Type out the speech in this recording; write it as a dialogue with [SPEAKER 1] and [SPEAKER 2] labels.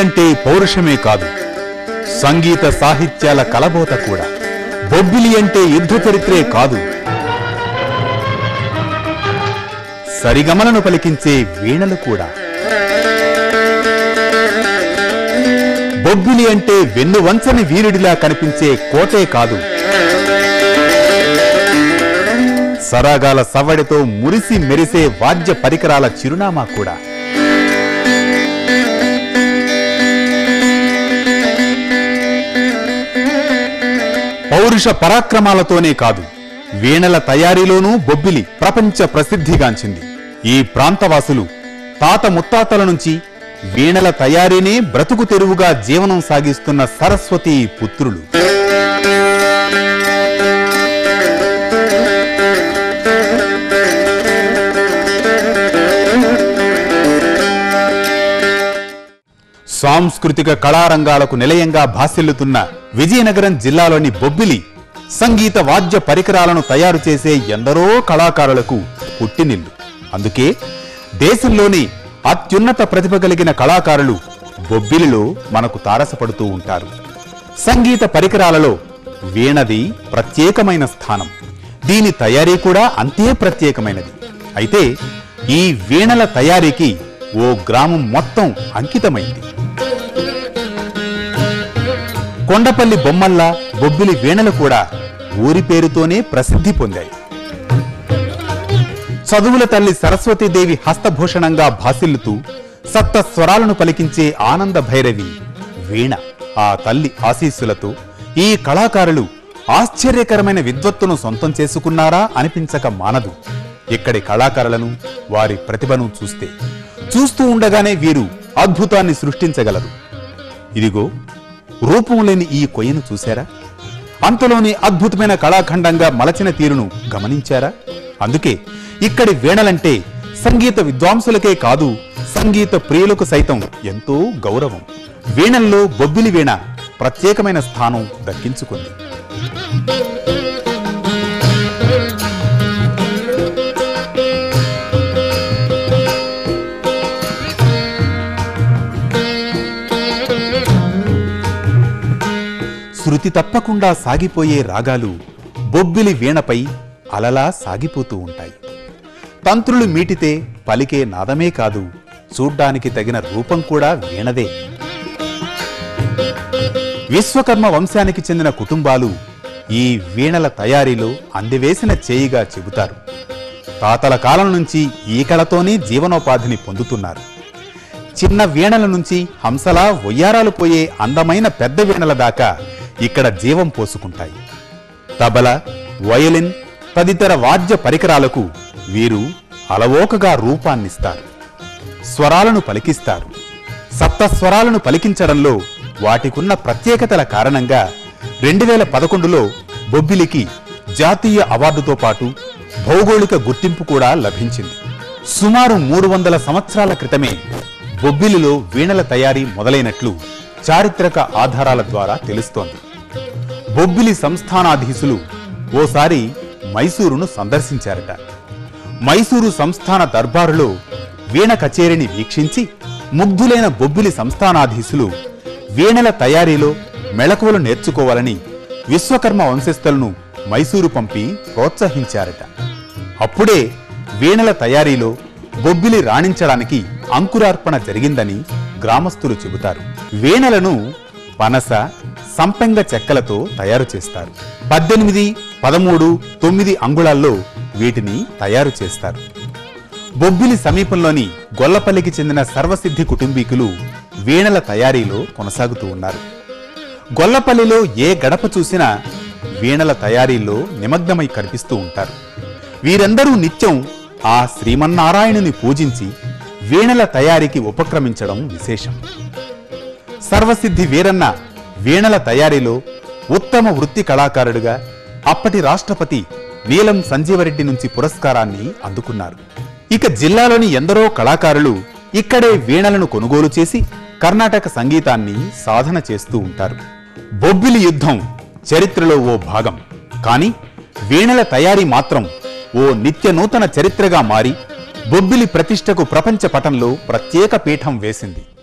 [SPEAKER 1] అంటే పౌరుషమే కాదు సంగీత సాహిత్యాల కలబోత కూడా బొబ్బిలి అంటే యుద్ధ చరిత్రే కాదు సరిగమలను పలికించే వీణలు కూడా బొబ్బిలి అంటే వెన్ను వంచని వీరుడిలా కనిపించే కోటే కాదు సరాగాల సవ్వడితో మురిసి మెరిసే వాద్య పరికరాల చిరునామా కూడా పౌరుష పరాక్రమాలతోనే కాదు వీణల తయారీలోనూ బొబ్బిలి ప్రపంచ ప్రసిద్ధిగాంచింది ఈ ప్రాంతవాసులు తాత ముత్తాతల నుంచి వీణల తయారీనే బ్రతుకు తెరువుగా జీవనం సాగిస్తున్న సరస్వతి పుత్రులు సాంస్కృతిక కళారంగాలకు నిలయంగా భాసిల్లుతున్న విజయనగరం జిల్లాలోని బొబ్బిలి సంగీత వాద్య పరికరాలను తయారు చేసే ఎందరో కళాకారులకు పుట్టినిల్లు అందుకే దేశంలోని అత్యున్నత ప్రతిభ కలిగిన కళాకారులు బొబ్బిలిలో మనకు తారసపడుతూ ఉంటారు సంగీత పరికరాలలో వీణది ప్రత్యేకమైన స్థానం దీని తయారీ కూడా అంతే ప్రత్యేకమైనది అయితే ఈ వీణల తయారీకి ఓ గ్రామం మొత్తం అంకితమైంది కొండపల్లి బొమ్మల్లా బొబ్బిలి వీణలు కూడా ఊరి పేరుతోనే ప్రసిద్ధి పొందాయి చదువుల తల్లి సరస్వతీదేవి హస్తభూషణంగా భాసిల్లుతూ సప్త స్వరాలను పలికించే ఆనంద భైరవి వీణ ఆ తల్లి ఆశీస్సులతో ఈ కళాకారులు ఆశ్చర్యకరమైన విద్వత్తును సొంతం చేసుకున్నారా అనిపించక మానదు ఇక్కడి కళాకారులను వారి ప్రతిభను చూస్తే చూస్తూ ఉండగానే వీరు అద్భుతాన్ని సృష్టించగలరు ఇదిగో రూపం లేని ఈ కొయ్యను చూశారా అంతలోని అద్భుతమైన కళాఖండంగా మలచిన తీరును గమనించారా అందుకే ఇక్కడి వీణలంటే సంగీత విద్వాంసులకే కాదు సంగీత ప్రియులకు సైతం ఎంతో గౌరవం వీణల్లో బొబ్బిలి వీణ ప్రత్యేకమైన స్థానం దక్కించుకుంది శృతి తప్పకుండా సాగిపోయే రాగాలు బొబ్బిలి వీణపై అలలా సాగిపోతూ ఉంటాయి తంత్రులు మీటితే పలికే నాదమే కాదు చూడ్డానికి తగిన రూపం కూడా వీణదే విశ్వకర్మ వంశానికి చెందిన కుటుంబాలు ఈ వీణల తయారీలో అందివేసిన చేయిగా చెబుతారు తాతల కాలం నుంచి ఈ కళతోనే జీవనోపాధిని పొందుతున్నారు చిన్న వీణల నుంచి హంసలా ఒయ్యారాలు పోయే అందమైన పెద్ద వీణల దాకా ఇక్కడ జీవం పోసుకుంటాయి తబల వయలిన్ తదితర వాద్య పరికరాలకు వీరు అలవోకగా రూపాన్నిస్తారు స్వరాలను పలికిస్తారు సప్త స్వరాలను పలికించడంలో వాటికున్న ప్రత్యేకతల కారణంగా రెండు వేల పదకొండులో బొబ్బిలికి జాతీయ అవార్డుతో పాటు భౌగోళిక గుర్తింపు కూడా లభించింది సుమారు మూడు వందల సంవత్సరాల క్రితమే బొబ్బిలిలో వీణల తయారీ మొదలైనట్లు చారిత్రక ఆధారాల ద్వారా తెలుస్తోంది బొబ్బిలి సంస్థానాధీశులు ఓసారి మైసూరును సందర్శించారట మైసూరు సంస్థాన దర్బారులో వీణ కచేరీని వీక్షించి ముగ్ధులైన బొబ్బిలి సంస్థానాధీశులు వీణల తయారీలో మెళకువలు నేర్చుకోవాలని విశ్వకర్మ వంశస్థులను మైసూరు పంపి ప్రోత్సహించారట అప్పుడే వీణల తయారీలో బొబ్బిలి రాణించడానికి అంకురార్పణ జరిగిందని గ్రామస్తులు చెబుతారు వీణలను పనస సంపెంగ చెక్కలతో తయారు చేస్తారు పద్దెనిమిది పదమూడు తొమ్మిది అంగుళాల్లో వీటిని తయారు చేస్తారు బొబ్బిలి సమీపంలోని గొల్లపల్లికి చెందిన సర్వసిద్ధి కుటుంబీకులు వీణల తయారీలో కొనసాగుతూ ఉన్నారు గొల్లపల్లిలో ఏ గడప చూసినా వీణల తయారీలో నిమగ్నమై కనిపిస్తూ ఉంటారు వీరందరూ నిత్యం ఆ శ్రీమన్నారాయణుని పూజించి వీణల తయారీకి ఉపక్రమించడం విశేషం సర్వసిద్ధి వీరన్న వీణల తయారీలో ఉత్తమ వృత్తి కళాకారుడిగా అప్పటి రాష్ట్రపతి నీలం సంజీవరెడ్డి నుంచి పురస్కారాన్ని అందుకున్నారు ఇక జిల్లాలోని ఎందరో కళాకారులు ఇక్కడే వీణలను కొనుగోలు చేసి కర్ణాటక సంగీతాన్ని సాధన చేస్తూ ఉంటారు బొబ్బిలి యుద్ధం చరిత్రలో ఓ భాగం కానీ వీణల తయారీ మాత్రం ఓ నిత్య నూతన చరిత్రగా మారి బొబ్బిలి ప్రతిష్టకు ప్రపంచ పటంలో ప్రత్యేక పీఠం వేసింది